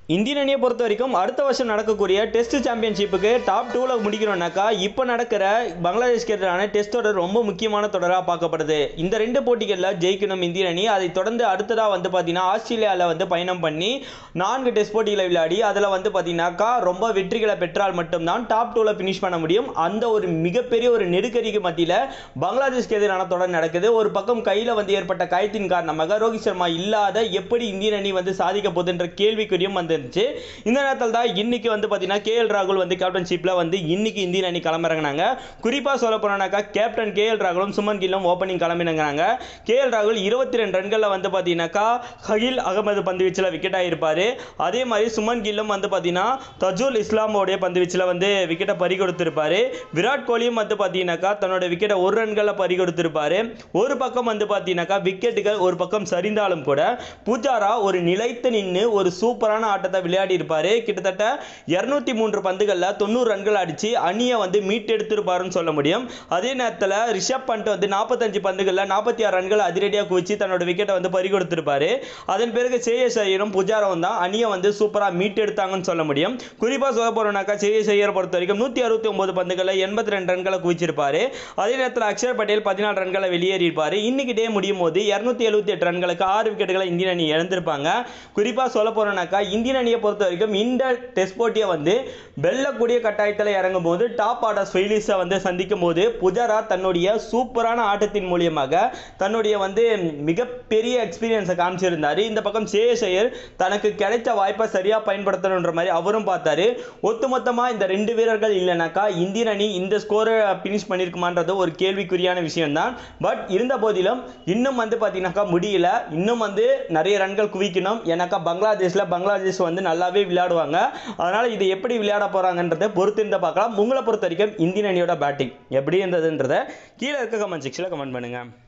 Indian அணியை பொறுத்த வரைக்கும் அடுத்த வருஷம் நடக்கக்கூடிய டெஸ்ட் சாம்பியன்ஷிப்புக்கு டாப் டூவில் முடிக்கணும்னாக்கா இப்போ நடக்கிற பங்களாதேஷ்க்கு எதிரான டெஸ்ட் தொடர் ரொம்ப முக்கியமான தொடராக பார்க்கப்படுது இந்த ரெண்டு போட்டிகளில் ஜெயிக்கணும் இந்தியன் அணி அதை தொடர்ந்து அடுத்ததாக வந்து பார்த்தீங்கன்னா ஆஸ்திரேலியாவில் வந்து பயணம் பண்ணி நான்கு டெஸ்ட் போட்டிகளை விளையாடி அதில் வந்து பார்த்தீங்கன்னாக்கா ரொம்ப வெற்றிகளை பெற்றால் மட்டும்தான் டாப் டூவில் ஃபினிஷ் பண்ண முடியும் அந்த ஒரு மிகப்பெரிய ஒரு நெருக்கடிக்கு மத்தியில் பங்களாதேஷ்க்கு எதிரான தொடர் நடக்குது ஒரு பக்கம் கையில் வந்து ஏற்பட்ட காயத்தின் காரணமாக ரோஹித் சர்மா இல்லாத எப்படி இந்தியன் அணி வந்து சாதிக்க போகுதுன்ற கேள்விக்குறியும் வந்துருந்துச்சு இந்த நேரத்தில் தான் இன்னைக்கு வந்து பார்த்தீங்கன்னா கே எல் ராகுல் வந்து கேப்டன்ஷிப்பில் வந்து இன்னைக்கு இந்தியன் அணி களமிறங்கினாங்க குறிப்பாக சொல்ல போனோம்னாக்கா கேப்டன் கே எல் ராகுலும் சுமன் கில்லும் ஓப்பனிங் கிளம்பினாங்க கே எல் ராகுல் இருபத்தி ரெண்டு ரன்களில் வந்து பார்த்தீங்கன்னாக்கா ஹகில் அகமது பந்து வீச்சில் விக்கெட் ஆகிருப்பார் அதே மாதிரி சுமன் கில்லும் வந்து பார்த்தீங்கன்னா தஜுல் இஸ்லாமோடைய பந்து வீச்சில் வந்து விக்கெட்டை பறி கொடுத்திருப்பாரு விராட் கோலியும் வந்து பார்த்தீங்கன்னாக்கா தன்னோட விக்கெட்டை ஒரு ரன்களில் பறி கொடுத்திருப்பாரு ஒரு பக்கம் வந்து பார்த்தீங்கன்னாக்கா விக்கெட்டுகள் ஒரு பக்கம் சரிந்தாலும் கூட பூஜாரா ஒரு நிலைத்து நின்று ஒரு சூப்பரான ஆட்டத்தை விளையாடி இருப்பாரு கிட்டத்தட்ட இருநூத்தி மூன்று பந்துகளில் தொண்ணூறு ரன்கள் அடிச்சு அணியை வந்து மீட்டெடுத்திருப்பாருன்னு சொல்ல முடியும் அதே நேரத்தில் ரிஷப் பண்ட் வந்து நாற்பத்தஞ்சு பந்துகளில் நாற்பத்தி ஆறு ரன்கள் அதிரடியாக குவிச்சு தன்னோட விக்கெட்டை வந்து பறி கொடுத்திருப்பாரு அதன் பிறகு சேயஸ் ஐயரும் புஜாராவும் தான் அணியை வந்து சூப்பராக மீட்டெடுத்தாங்கன்னு சொல்ல முடியும் குறிப்பாக சொல்ல போறோம்னாக்கா சேயஸ் ஐயர் பொறுத்த வரைக்கும் நூற்றி அறுபத்தி ஒன்பது பந்துகளில் எண்பத்தி ரெண்டு ரன்களை குவிச்சிருப்பாரு அதே நேரத்தில் அக்ஷர் பட்டேல் பதினாலு ரன்களை வெளியேறியிருப்பாரு இன்னைக்கு டே முடியும் போது இருநூத்தி எழுபத்தி எட்டு ரன்களுக்கு ஆறு விக்கெட்டுகளை இந்தியன் அணி இழந்திருப்பாங்க குறிப்பாக சொல்ல போறோம்னாக்கா இந்தியன் அணியை பொறுத்த வரைக்கும் இந்த டெஸ்ட் போட்டியை வந்து வெல்லக்கூடிய கட்டாயத்தில் இறங்கும் போது டாப் ஆர்டர் ஃபெயிலிஸை வந்து சந்திக்கும் போது புஜாரா தன்னுடைய சூப்பரான ஆட்டத்தின் மூலியமாக தன்னுடைய வந்து மிகப்பெரிய எக்ஸ்பீரியன்ஸை காமிச்சிருந்தாரு இந்த பக்கம் சேயஸ் ஐயர் தனக்கு கிடைச்ச வாய்ப்பை சரியாக பயன்படுத்தணுன்ற மாதிரி அவரும் பார்த்தாரு ஒட்டுமொத்தமாக இந்த ரெண்டு வீரர்கள் இல்லைனாக்கா இந்தியன் அணி இந்த ஸ்கோரை ஃபினிஷ் பண்ணியிருக்குமான்றது ஒரு கேள்விக்குறியான விஷயம்தான் பட் இருந்த போதிலும் இன்னும் வந்து பார்த்தீங்கன்னாக்கா முடியல இன்னும் வந்து நிறைய ரன்கள் குவிக்கணும் ஏன்னாக்கா பங்களாதேஷில் பங்களாதேஷ் வந்து நல்லாவே விளையாடுவாங்க அதனால் இது எப்படி விளையாட போகிறாங்கன்றதை பொறுத்து இருந்து பார்க்கலாம் உங்களை பொறுத்த வரைக்கும் இந்தியன் அணியோட பேட்டிங் எப்படி இருந்ததுன்றதை கீழே இருக்க கமெண்ட் செக்ஷனில் கமெண்ட் பண்ணுங்கள்